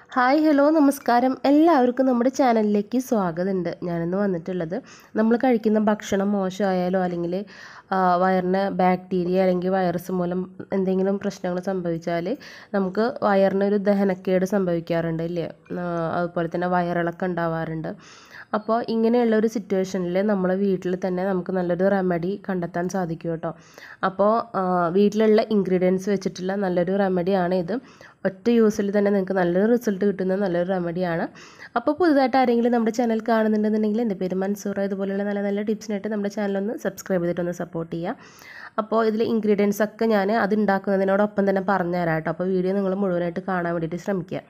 hi hello നമസ്കാരം എല്ലാവർക്കും നമ്മുടെ ചാനലിലേക്ക് സ്വാഗതമുണ്ട് ഞാനിന്ന് വന്നിട്ടുള്ളത് നമ്മൾ കഴിക്കുന്ന ഭക്ഷണം മോശമായാലോ അല്ലെങ്കിൽ ആ, വയറിന് ബാക്ടീരിയ അല്ലെങ്കിൽ വൈറസ് മൂലം എന്തെങ്കിലും പ്രശ്നങ്ങൾ സംഭവിച്ചാൽ നമുക്ക് വയറിനൊരു ദഹനക്കേട് സംഭവിക്കാറുണ്ട് ഇല്ലേ ആ, അതുപോലെ തന്നെ വയറിളക്കം ഉണ്ടാവാറുണ്ട് അപ്പോൾ ഇങ്ങനെയുള്ള ഒരു സിറ്റുവേഷനിൽ നമ്മൾ വീട്ടിൽ തന്നെ നമുക്ക് നല്ലൊരു റെമഡി കണ്ടെത്താൻ സാധിക്കും കേട്ടോ അപ്പോൾ ആ, വീട്ടിലുള്ള ഇൻഗ്രീഡിയൻസ് വെച്ചിട്ടുള്ള നല്ലൊരു റെമഡിയാണ് ഇത് ഒറ്റ യൂസിൽ തന്നെ നിങ്ങൾക്ക് നല്ലൊരു റിസൾട്ട് കിട്ടുന്ന നല്ലൊരു റെമഡിയാണ് അപ്പോൾ പുതുതായിട്ട് ആരെങ്കിലും നമ്മുടെ ചാനൽ കാണുന്നുണ്ടെന്നുണ്ടെങ്കിൽ എൻ്റെ പേര് മൻസൂറ ഇതുപോലെയുള്ള നല്ല നല്ല ടിപ്സിനായിട്ട് നമ്മുടെ ചാനലൊന്ന് സബ്സ്ക്രൈബ് ചെയ്തിട്ടൊന്ന് സപ്പോർട്ട് ചെയ്യുക അപ്പോൾ ഇതിൽ ഇൻഗ്രീഡിയൻസ് ഒക്കെ ഞാൻ അത് ഉണ്ടാക്കുന്നതിനോടൊപ്പം തന്നെ പറഞ്ഞുതരാം കേട്ടോ അപ്പോൾ വീഡിയോ നിങ്ങൾ മുഴുവനായിട്ട് കാണാൻ വേണ്ടിയിട്ട് ശ്രമിക്കുക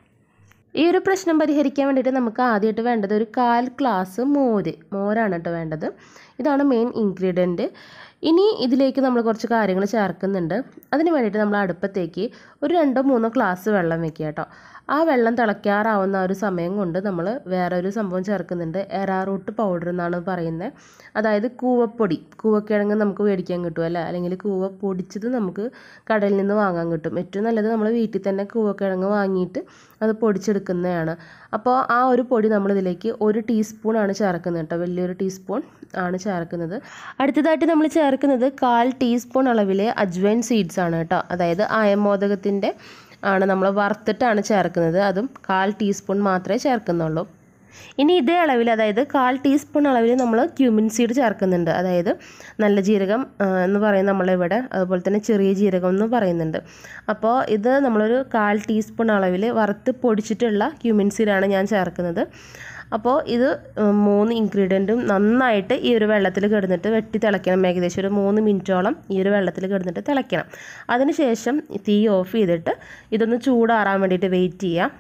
ഈ ഒരു പ്രശ്നം പരിഹരിക്കാൻ വേണ്ടിയിട്ട് നമുക്ക് ആദ്യമായിട്ട് വേണ്ടത് ഒരു കാൽ ഗ്ലാസ് മോര് മോരാണ് കേട്ടോ വേണ്ടത് ഇതാണ് മെയിൻ ഇൻഗ്രീഡിയൻറ്റ് ഇനി ഇതിലേക്ക് നമ്മൾ കുറച്ച് കാര്യങ്ങൾ ചേർക്കുന്നുണ്ട് അതിന് വേണ്ടിയിട്ട് നമ്മൾ അടുപ്പത്തേക്ക് ഒരു രണ്ടോ മൂന്നോ ഗ്ലാസ് വെള്ളം വെക്കുക കേട്ടോ ആ വെള്ളം തിളയ്ക്കാറാവുന്ന ആ ഒരു സമയം കൊണ്ട് നമ്മൾ വേറൊരു സംഭവം ചേർക്കുന്നുണ്ട് എറാറൂട്ട് പൗഡർ എന്നാണ് പറയുന്നത് അതായത് കൂവപ്പൊടി കൂവക്കിഴങ്ങ് നമുക്ക് മേടിക്കാൻ കിട്ടും അല്ലേ അല്ലെങ്കിൽ കൂവ പൊടിച്ചത് നമുക്ക് കടയിൽ നിന്ന് വാങ്ങാൻ കിട്ടും ഏറ്റവും നല്ലത് നമ്മൾ വീട്ടിൽ തന്നെ കൂവക്കിഴങ്ങ് വാങ്ങിയിട്ട് അത് പൊടിച്ചെടുക്കുന്നതാണ് അപ്പോൾ ആ ഒരു പൊടി നമ്മളിതിലേക്ക് ഒരു ടീസ്പൂണാണ് ചേർക്കുന്നത് കേട്ടോ വലിയൊരു ടീസ്പൂൺ ആണ് ചേർക്കുന്നത് അടുത്തതായിട്ട് നമ്മൾ ചേർക്കുന്നത് കാൽ ടീസ്പൂൺ അളവിൽ അജ്വൈൻ സീഡ്സ് ആണ് കേട്ടോ അതായത് അയമോദകത്തിൻ്റെ ആണ് നമ്മൾ വറുത്തിട്ടാണ് ചേർക്കുന്നത് അതും കാൽ ടീസ്പൂൺ മാത്രമേ ചേർക്കുന്നുള്ളൂ ഇനി ഇതേ അളവിൽ അതായത് കാൽ ടീസ്പൂൺ അളവിൽ നമ്മൾ ക്യൂമിൻ സീഡ് ചേർക്കുന്നുണ്ട് അതായത് നല്ല ജീരകം ആ, എന്ന് പറയും നമ്മളിവിടെ അതുപോലെ തന്നെ ചെറിയ ജീരകം എന്ന് പറയുന്നുണ്ട് അപ്പോൾ ഇത് നമ്മളൊരു കാൽ ടീസ്പൂൺ അളവിൽ വറുത്ത് പൊടിച്ചിട്ടുള്ള ക്യൂമിൻ സീഡാണ് ഞാൻ ചേർക്കുന്നത് അപ്പോൾ ഇത് ഉം, മൂന്ന് ഇൻഗ്രീഡിയൻറ്റും നന്നായിട്ട് ഈ ഒരു വെള്ളത്തിൽ കിടന്നിട്ട് വെട്ടി തിളയ്ക്കണം ഏകദേശം ഒരു മൂന്ന് മിനിറ്റോളം ഈ ഒരു വെള്ളത്തിൽ കിടന്നിട്ട് തിളയ്ക്കണം അതിനുശേഷം തീ ഓഫ് ചെയ്തിട്ട് ഇതൊന്ന് ചൂടാറാൻ വേണ്ടിയിട്ട് വെയിറ്റ് ചെയ്യാം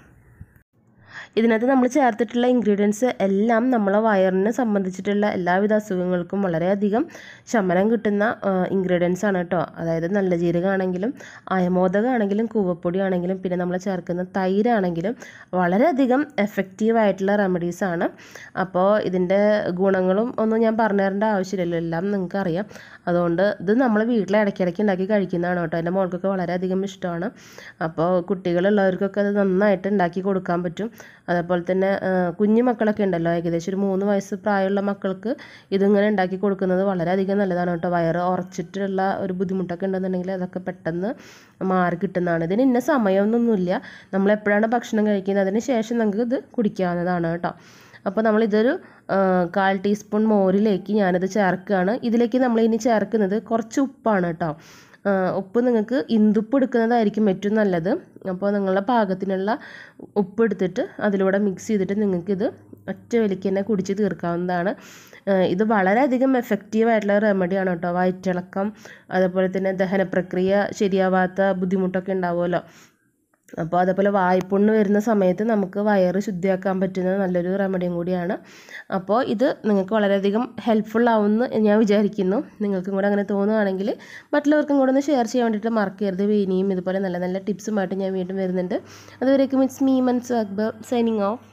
ഇതിനകത്ത് നമ്മൾ ചേർത്തിട്ടുള്ള ഇൻഗ്രീഡിയൻസ് എല്ലാം നമ്മളെ വയറിനെ സംബന്ധിച്ചിട്ടുള്ള എല്ലാവിധ അസുഖങ്ങൾക്കും വളരെയധികം ശമനം കിട്ടുന്ന ഇൻഗ്രീഡിയൻസ് ആണ് കേട്ടോ അതായത് നല്ല ജീരകമാണെങ്കിലും അയമോദകമാണെങ്കിലും കൂവപ്പൊടി ആണെങ്കിലും പിന്നെ നമ്മൾ ചേർക്കുന്ന തൈരാണെങ്കിലും വളരെയധികം എഫക്റ്റീവ് ആയിട്ടുള്ള റെമഡീസ് ആണ് അപ്പോൾ ഇതിൻ്റെ ഗുണങ്ങളും ഒന്നും ഞാൻ പറഞ്ഞു തരേണ്ട ആവശ്യമില്ലല്ലോ എല്ലാം നിങ്ങൾക്ക് അറിയാം അതുകൊണ്ട് ഇത് നമ്മൾ വീട്ടിൽ ഇടയ്ക്കിടയ്ക്ക് ഉണ്ടാക്കി കഴിക്കുന്നതാണ് കേട്ടോ എൻ്റെ മോൾക്കൊക്കെ വളരെയധികം ഇഷ്ടമാണ് അപ്പോൾ കുട്ടികളുള്ളവർക്കൊക്കെ അത് നന്നായിട്ട് ഉണ്ടാക്കി കൊടുക്കാൻ പറ്റും അതേപോലെ തന്നെ ആ, കുഞ്ഞു മക്കളൊക്കെ ഉണ്ടല്ലോ ഏകദേശം ഒരു മൂന്ന് വയസ്സ് പ്രായമുള്ള മക്കൾക്ക് ഇതിങ്ങനെ ഉണ്ടാക്കി കൊടുക്കുന്നത് വളരെയധികം നല്ലതാണ് കേട്ടോ വയറ് ഉറച്ചിട്ടുള്ള ഒരു ബുദ്ധിമുട്ടൊക്കെ ഉണ്ടെന്നുണ്ടെങ്കിൽ അതൊക്കെ പെട്ടെന്ന് മാറി കിട്ടുന്നതാണ് ഇതിന് ഇന്ന സമയമൊന്നുമില്ല നമ്മൾ എപ്പോഴാണ് ഭക്ഷണം കഴിക്കുന്നത് അതിന് ശേഷം നമുക്ക് ഇത് കുടിക്കാവുന്നതാണ് കേട്ടോ അപ്പോൾ നമ്മളിതൊരു ആ, കാൽ ടീസ്പൂൺ മോരിലേക്ക് ഞാനിത് ചേർക്കുകയാണ് ഇതിലേക്ക് നമ്മൾ ഇനി ചേർക്കുന്നത് കുറച്ച് ഉപ്പാണ് കേട്ടോ ആ, ഉപ്പ് നിങ്ങൾക്ക് ഇന്ദുപ്പ് എടുക്കുന്നതായിരിക്കും ഏറ്റവും നല്ലത് അപ്പോൾ നിങ്ങളുടെ പാകത്തിനുള്ള ഉപ്പ് എടുത്തിട്ട് അതിലൂടെ മിക്സ് ചെയ്തിട്ട് നിങ്ങൾക്കിത് ഒറ്റ വലിക്ക് തന്നെ കുടിച്ച് തീർക്കാവുന്നതാണ് ആ, ഇത് വളരെയധികം എഫക്റ്റീവ് ആയിട്ടുള്ള റെമഡിയാണ് കേട്ടോ വയറ്റിളക്കം അതേപോലെ തന്നെ ദഹന പ്രക്രിയ ശരിയാവാത്ത ബുദ്ധിമുട്ടൊക്കെ ഉണ്ടാവുമല്ലോ അപ്പോൾ അതേപോലെ വായ്പുണ്ണ് വരുന്ന സമയത്ത് നമുക്ക് വയറ് ശുദ്ധിയാക്കാൻ പറ്റുന്ന നല്ലൊരു റെമഡിയും കൂടിയാണ് അപ്പോൾ ഇത് നിങ്ങൾക്ക് വളരെയധികം ഹെൽപ്ഫുൾ ആവുമെന്ന് ഞാൻ വിചാരിക്കുന്നു നിങ്ങൾക്കും കൂടെ അങ്ങനെ തോന്നുകയാണെങ്കിൽ മറ്റുള്ളവർക്കും കൂടെ ഒന്ന് ഷെയർ ചെയ്യാൻ വേണ്ടിയിട്ട് മറക്കരുത് ഇനിയും ഇതുപോലെ നല്ല നല്ല ടിപ്സുമായിട്ട് ഞാൻ വീണ്ടും വരുന്നുണ്ട് അതുവരേക്കും it's me Mans Akbar signing of